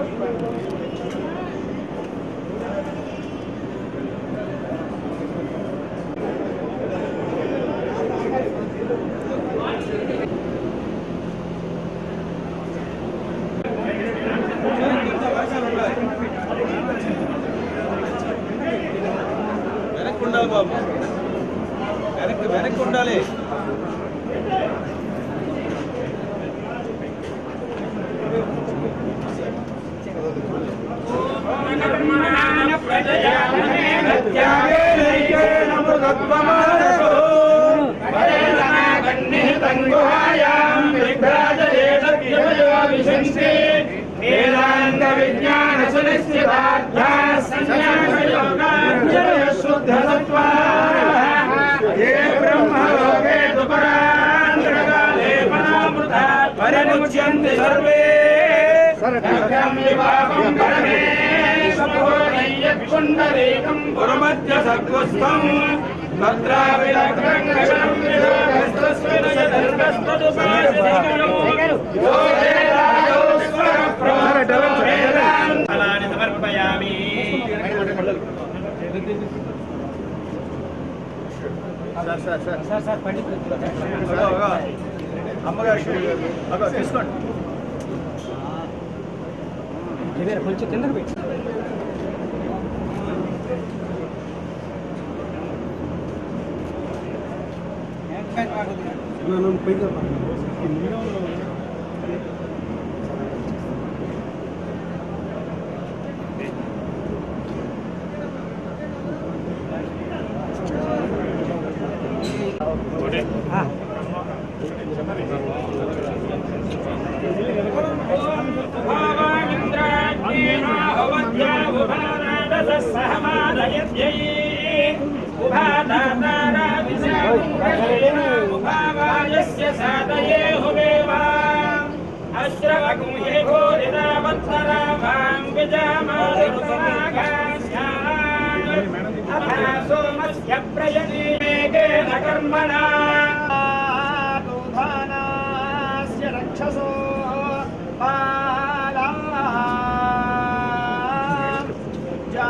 వెనక్కి ఉండాలి బాబు వెనక్కి వెనక్కి ఉండాలి వేదాంత విజ్ఞాన సునిశ్చితార్థ సన్యాస శుద్ధ సత్వా ఏ బ్రహ్మలోకే దుపరాంతరకాలే పరామృత పరిముచ్యంతి సర్వే సర్గం వివాహం పరమేశ్వరోనయ్యకుండలేకం పురమధ్య సద్గుస్థం తత్రావిలగ్రంగం ఫలాన్ని సమర్పయామి అగో, అగో. అమ్మగారికి అగో తీసుకోండి కొంచెం కిందకు పెట్టి కర్మణా దూధానాస్య రక్షసో బాలా జా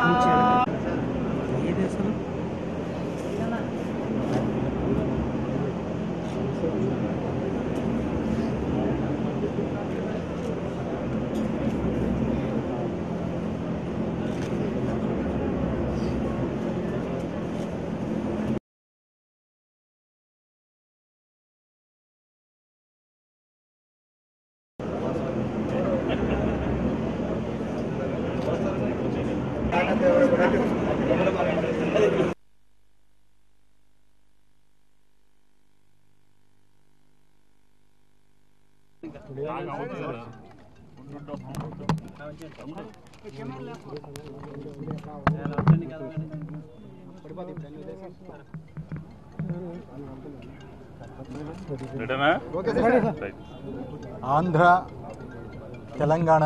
ఆంధ్ర తెలంగాణ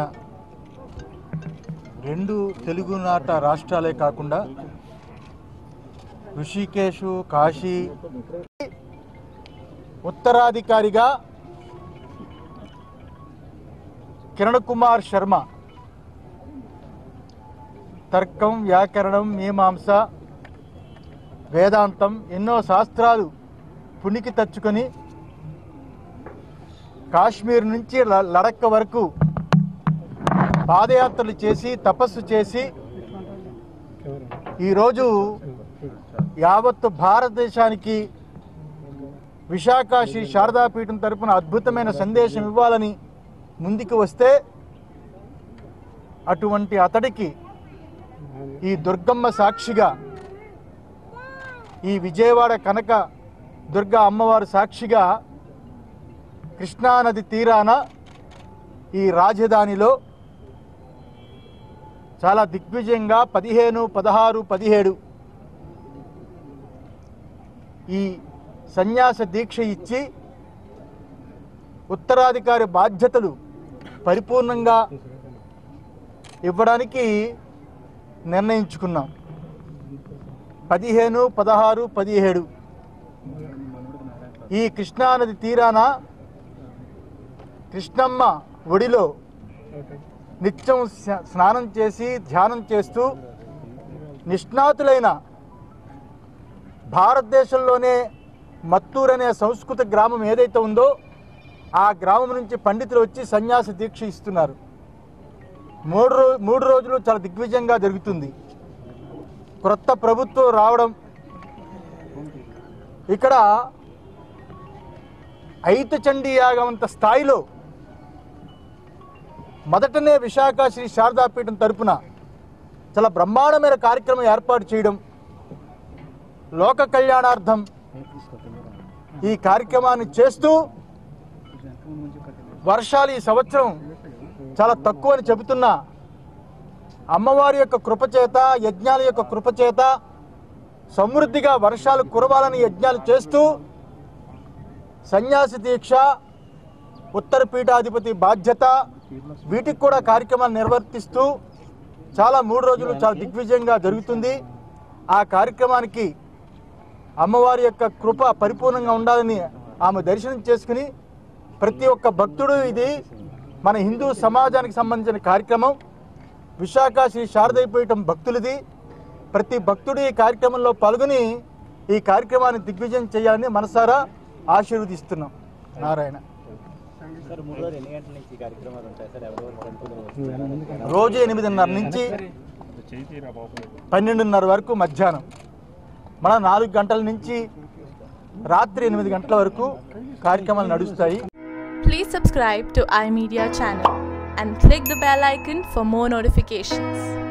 రెండు తెలుగునాట రాష్ట్రాలే కాకుండా ఋషికేశు కాశీ ఉత్తరాధికారిగా కిరణ్ కుమార్ శర్మ తర్కం వ్యాకరణం మీమాంస వేదాంతం ఎన్నో శాస్త్రాలు పునికి తెచ్చుకొని కాశ్మీర్ నుంచి ల- లడక్క వరకు పాదయాత్రలు చేసి తపస్సు చేసి ఈరోజు యావత్తు భారతదేశానికి విశాఖ శ్రీ శారదాపీఠం తరపున అద్భుతమైన సందేశం ఇవ్వాలని ముందుకు వస్తే అటువంటి అతడికి ఈ దుర్గమ్మ సాక్షిగా ఈ విజయవాడ కనక దుర్గా అమ్మవారు సాక్షిగా కృష్ణానది తీరాన ఈ రాజధానిలో చాలా దిగ్విజయంగా పదిహేను పదహారు పదిహేడు ఈ సన్యాస దీక్ష ఇచ్చి ఉత్తరాధికారి బాధ్యతలు పరిపూర్ణంగా ఇవ్వడానికి నిర్ణయించుకున్నాం పదిహేను పదహారు పదిహేడు ఈ కృష్ణానది తీరాన కృష్ణమ్మ ఒడిలో నిత్యం స్నా- స్నానం చేసి ధ్యానం చేస్తూ నిష్ణాతులైన భారతదేశంలోనే మత్తూరు అనే సంస్కృత గ్రామం ఏదైతే ఉందో ఆ గ్రామం నుంచి పండితులు వచ్చి సన్యాస దీక్ష ఇస్తున్నారు మూడు రో మూడు రోజులు చాలా దిగ్విజయంగా జరుగుతుంది క్రొత్త ప్రభుత్వం రావడం ఇక్కడ ఐత చండీ యాగమంత స్థాయిలో మొదటనే విశాఖ శ్రీ శారదాపీఠం తరపున చాలా బ్రహ్మాండమైన కార్యక్రమం ఏర్పాటు చేయడం లోక కళ్యాణార్థం ఈ కార్యక్రమాన్ని చేస్తూ వర్షాలు ఈ సంవత్సరం చాలా తక్కువ అని చెబుతున్నా అమ్మవారి యొక్క కృపచేత యజ్ఞాల యొక్క కృపచేత సమృద్ధిగా వర్షాలు కురవాలని యజ్ఞాలు చేస్తూ సన్యాసి దీక్ష ఉత్తర పీఠాధిపతి బాధ్యత వీటికి కూడా కార్యక్రమాలు నిర్వర్తిస్తూ చాలా మూడు రోజులు చాలా దిగ్విజయంగా జరుగుతుంది ఆ కార్యక్రమానికి అమ్మవారి యొక్క కృప పరిపూర్ణంగా ఉండాలని ఆమె దర్శనం చేసుకుని ప్రతి ఒక్క భక్తుడు ఇది మన హిందూ సమాజానికి సంబంధించిన కార్యక్రమం విశాఖ శ్రీ శారదీపీఠం భక్తులది ప్రతి భక్తుడు ఈ కార్యక్రమంలో పాల్గొని ఈ కార్యక్రమాన్ని దిగ్విజయం చేయాలని మనసారా ఆశీర్వదిస్తున్నాం నారాయణ సార్ మూడు రోజులు ఎన్ని గంటల నుంచి కార్యక్రమాలు ఉంటాయి సార్ ఎవరెవరు పంతులు రోజు ఎనిమిదిన్నర నుంచి పన్నెండున్నర వరకు మధ్యాహ్నం మన నాలుగు గంటల నుంచి రాత్రి ఎనిమిది గంటల వరకు కార్యక్రమాలు నడుస్తాయి Please subscribe to iMedia channel and click the bell icon for more notifications.